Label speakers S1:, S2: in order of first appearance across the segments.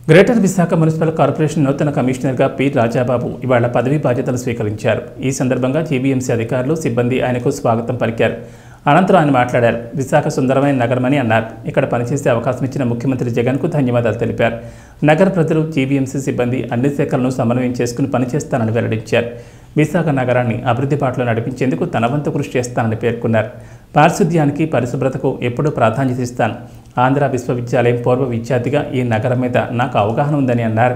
S1: Greater Visakha municipal corporation నూతన కమిషనర్గా P Rajababu ఇవాళ పదవీ బాధ్యతలు స్వీకరించారు ఈ సందర్భంగా జీబీఎంసీ అధికారులు సిబ్బంది ఆయనకు స్వాగతం పలికారు అనంతరం ఆయన మాట్లాడారు విశాఖ సుందరమైన నగరమని అన్నారు ఇక్కడ పనిచేసే అవకాశం ఇచ్చిన ముఖ్యమంత్రి జగన్కు ధన్యవాదాలు తెలిపారు నగర ప్రజలు జీబీఎంసీ సిబ్బంది అన్ని శాఖలను సమన్వయం చేసుకుని పనిచేస్తానని వెల్లడించారు విశాఖ నగరాన్ని అభివృద్ధి బాటలో నడిపించేందుకు తన వంతు కృషి చేస్తానని పేర్కొన్నారు పారిశుద్ధ్యానికి పరిశుభ్రతకు ఎప్పుడూ ప్రాధాన్యత ఇస్తాను ఆంధ్ర విశ్వవిద్యాలయం పూర్వ విద్యార్థిగా ఈ నగరం మీద నాకు అవగాహన ఉందని అన్నారు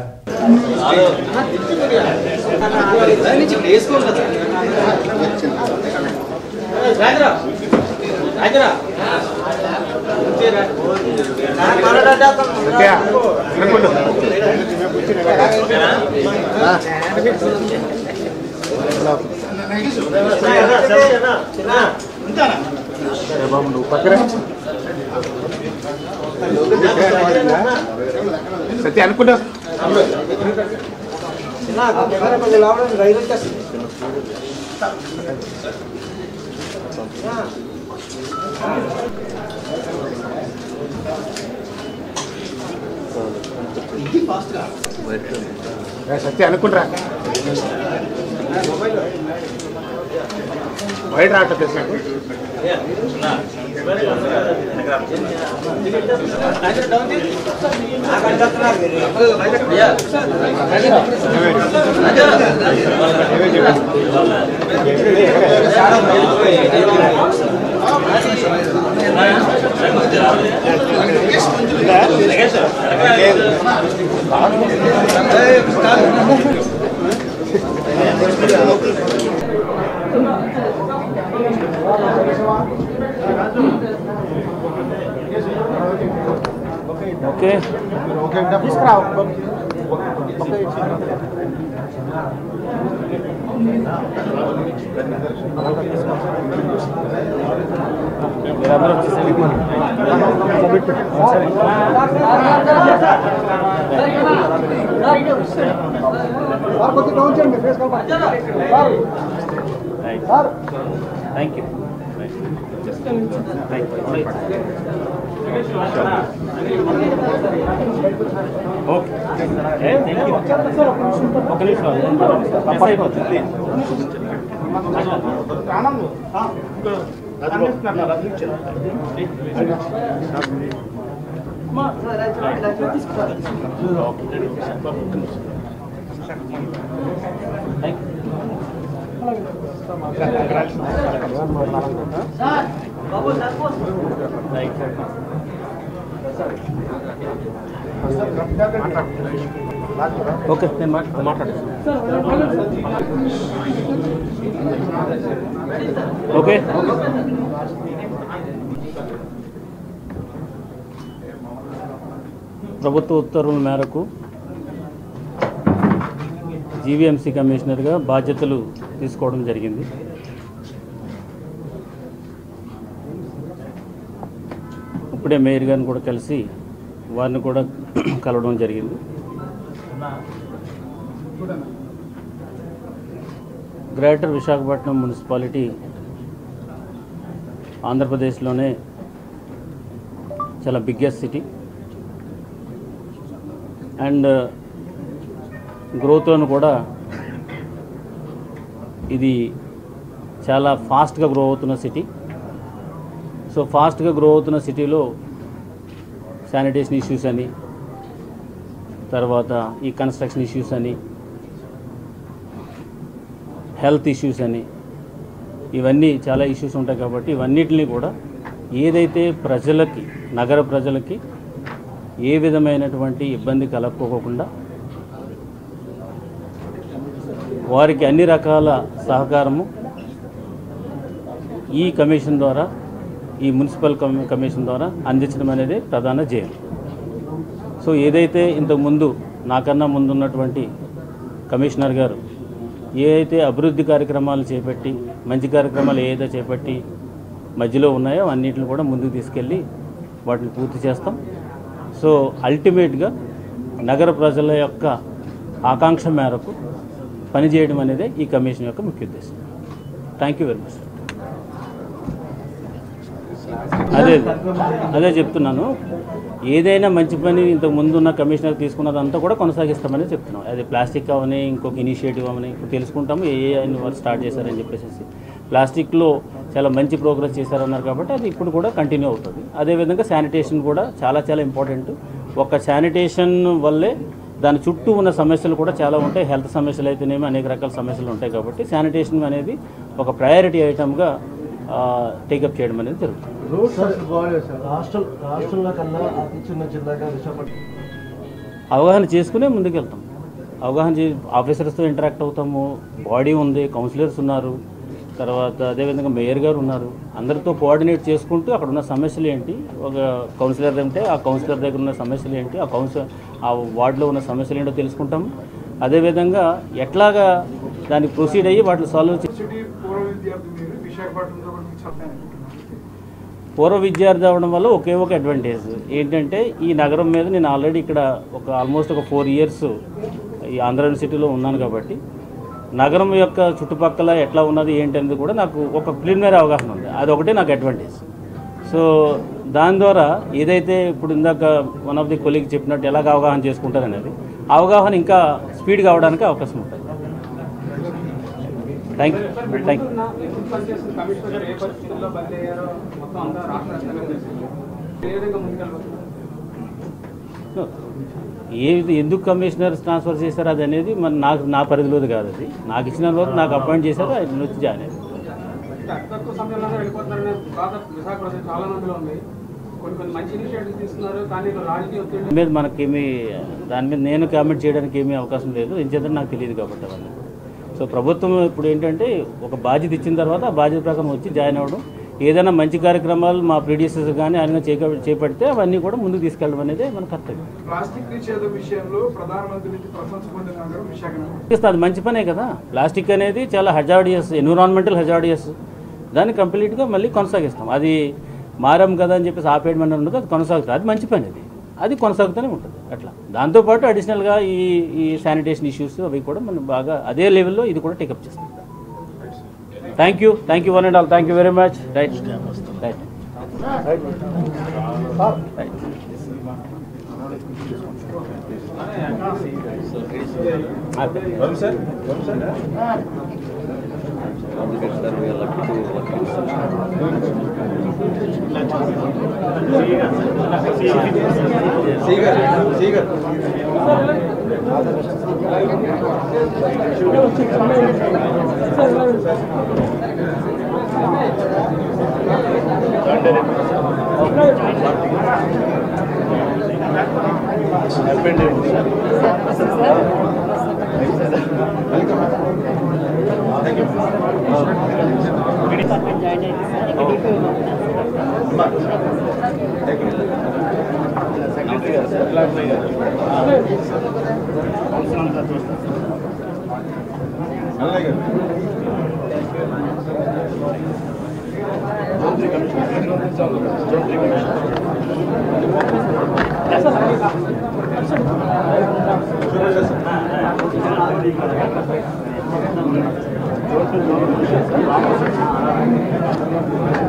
S2: సత్య అనుకుంటా సత్య అనుకుంటా బయట రావట్లేదు తెలుసు నాకు.
S1: ఓకే మీరందరూ వచ్చేసేయండి. థ్యాంక్ యూ ఓకే ఒక నిమిషం మిస్ అయిపోతుంది థ్యాంక్ యూ ఓకే నేను మాట్లా మాట్లాడతాను ఓకే ప్రభుత్వ ఉత్తర్వుల మేరకు జీవీఎంసీ కమిషనర్గా బాధ్యతలు తీసుకోవడం జరిగింది ఇప్పుడే మేయర్ గారిని కూడా కలిసి వారిని కూడా కలవడం జరిగింది గ్రేటర్ విశాఖపట్నం మున్సిపాలిటీ ఆంధ్రప్రదేశ్లోనే చాలా బిగ్గెస్ట్ సిటీ అండ్ గ్రోత్లోను కూడా ఇది చాలా ఫాస్ట్గా గ్రో అవుతున్న సిటీ సో ఫాస్ట్గా గ్రో అవుతున్న సిటీలో శానిటేషన్ ఇష్యూస్ అని తర్వాత ఈ కన్స్ట్రక్షన్ ఇష్యూస్ అని హెల్త్ ఇష్యూస్ అని ఇవన్నీ చాలా ఇష్యూస్ ఉంటాయి కాబట్టి ఇవన్నిటిని కూడా ఏదైతే ప్రజలకి నగర ప్రజలకి ఏ విధమైనటువంటి ఇబ్బంది కలక్కోకుండా వారికి అన్ని రకాల సహకారము ఈ కమిషన్ ద్వారా ఈ మున్సిపల్ కమి కమిషన్ ద్వారా అందించడం అనేది ప్రధాన ధ్యేయం సో ఏదైతే ఇంతకుముందు నాకన్నా ముందున్నటువంటి కమిషనర్ గారు ఏ అయితే అభివృద్ధి కార్యక్రమాలు చేపట్టి మంచి కార్యక్రమాలు ఏదైతే చేపట్టి మధ్యలో ఉన్నాయో అన్నిటిని కూడా ముందుకు తీసుకెళ్ళి వాటిని పూర్తి చేస్తాం సో అల్టిమేట్గా నగర ప్రజల యొక్క ఆకాంక్ష మేరకు పనిచేయడం అనేదే ఈ కమిషన్ యొక్క ముఖ్య ఉద్దేశం థ్యాంక్ యూ వెరీ మచ్
S3: అదే అదే చెప్తున్నాను ఏదైనా మంచి పని ఇంతకు ముందు ఉన్న కమిషనర్ తీసుకున్నదంతా కూడా కొనసాగిస్తామని చెప్తున్నాం అది ప్లాస్టిక్ అవని ఇంకొక ఇనిషియేటివ్ అవని ఇప్పుడు తెలుసుకుంటాము ఏ ఏ ఆయన వారు స్టార్ట్ చేశారని చెప్పేసి ప్లాస్టిక్లో చాలా మంచి ప్రోగ్రెస్ చేశారన్నారు కాబట్టి అది ఇప్పుడు కూడా కంటిన్యూ అవుతుంది అదేవిధంగా శానిటేషన్ కూడా చాలా చాలా ఇంపార్టెంట్ ఒక శానిటేషన్ వల్లే దాని చుట్టూ ఉన్న సమస్యలు కూడా చాలా ఉంటాయి హెల్త్ సమస్యలు అయితేనేమి అనేక రకాల సమస్యలు ఉంటాయి కాబట్టి శానిటేషన్ అనేది ఒక ప్రయారిటీ ఐటమ్గా టేకప్ చేయడం అనేది జరుగుతుంది
S4: రోడ్స్ అసలు బాగాలేదు సార్ రాష్ట్రం రాష్ట్రంలో కన్నా అతి చిన్న జిల్లాగా విశాఖపట్నం
S3: అవగాహన చేసుకునే ముందుకెళ్తాం అవగాహన చే ఆఫీసర్స్తో ఇంటరాక్ట్ అవుతాము బాడీ ఉంది కౌన్సిలర్స్ ఉన్నారు తర్వాత అదేవిధంగా మేయర్ గారు ఉన్నారు అందరితో కోఆర్డినేట్ చేసుకుంటూ అక్కడ ఉన్న సమస్యలు ఏంటి ఒక కౌన్సిలర్ అంటే ఆ కౌన్సిలర్ దగ్గర ఉన్న సమస్యలు ఏంటి ఆ కౌన్సిలర్ ఆ వార్డులో ఉన్న సమస్యలు ఏంటో తెలుసుకుంటాము అదేవిధంగా ఎట్లాగా దాన్ని ప్రొసీడ్ అయ్యి వాటిని సాల్వ్ చే
S5: సిటీ పూర్వ విద్యార్థి మీరు విశాఖపట్నంతో కూడా మీకు చెప్పాను
S3: పూర్వ విద్యార్థి అవడం వల్ల ఒకే ఒక అడ్వాంటేజ్ ఏంటంటే ఈ నగరం మీద నేను ఆల్రెడీ ఇక్కడ ఒక ఆల్మోస్ట్ ఒక ఫోర్ ఇయర్స్ ఈ ఆంధ్ర యూనివర్సిటీలో ఉన్నాను కాబట్టి నగరం యొక్క చుట్టుపక్కల ఎట్లా ఉన్నది ఏంటి అనేది కూడా నాకు ఒక ప్రిలిమినరీ అవగాహన ఉంది అది ఒకటే నాకు అడ్వాంటేజ్ సో దాని ద్వారా ఏదైతే ఇప్పుడు ఇందాక వన్ ఆఫ్ ది కొలీగ్ చెప్పినట్టు ఎలాగ అవగాహన చేసుకుంటారనేది అవగాహన ఇంకా స్పీడ్గా అవడానికి అవకాశం ఉంటుంది థ్యాంక్ యూ థ్యాంక్ యూ
S5: పనిచేసిన కమిషనర్ గారు ఏ పరిస్థితుల్లో బదిలీ అయ్యారో మొత్తం అంతా రాష్ట్ర వ్యాప్తంగా తెలిసింది ఏ విధంగా ముందుకెళ్ళవచ్చు
S3: ఏది ఎందుకు కమిషనర్ ట్రాన్స్ఫర్ చేశారు అది అనేది మన నాకు నా పరిధిలోది కాదు అది నాకు ఇచ్చిన వరకు నాకు అపాయింట్ చేశారు ఆయన వచ్చి జాయిన్ అయ్యారు
S5: అంటే అతి తక్కువ సమయంలోనే వెళ్ళిపోతున్నారనే బాధ విశాఖ ప్రజలు చాలా మందిలో ఉంది కొన్ని కొన్ని మంచి ఇనిషియేటివ్స్ తీసుకున్నారు కానీ ఇక్కడ రాజకీయ ఒత్తిడి
S3: దాని మీద మనకేమీ దాని మీద నేను కామెంట్ చేయడానికి ఏమీ అవకాశం లేదు ఎందుకంటే నాకు తెలియదు కాబట్టి అవన్నీ సో ప్రభుత్వం ఇప్పుడు ఏంటంటే ఒక బాధ్యత ఇచ్చిన తర్వాత ఆ బాధ్యత ప్రకారం వచ్చి జాయిన్ అవ్వడం ఏదైనా మంచి కార్యక్రమాలు మా ప్రీడియసెస్ కానీ ఆయన చేక చేపడితే అవన్నీ కూడా ముందుకు తీసుకెళ్ళడం అనేది మన కర్తవ్యం
S5: ప్లాస్టిక్ నిషేధం విషయంలో ప్రధానమంత్రి నుంచి ప్రశంస పొందిన నగరం విశాఖనగరం
S3: చేస్తే అది మంచి పనే కదా ప్లాస్టిక్ అనేది చాలా హజార్డియస్ ఎన్విరాన్మెంటల్ హజార్డియస్ దాన్ని కంప్లీట్గా మళ్ళీ కొనసాగిస్తాం అది మారాం కదా అని చెప్పేసి ఆపేయడం అనేది ఉండదు అది కొనసాగుతుంది అది మంచి పని అది అది కొనసాగుతూనే ఉంటుంది అట్లా దాంతోపాటు అడిషనల్గా ఈ ఈ శానిటేషన్ ఇష్యూస్ అవి కూడా మనం బాగా అదే లెవెల్లో ఇది కూడా టేకప్ చేస్తాం thank you thank you one and all thank you very much right right right
S4: Thank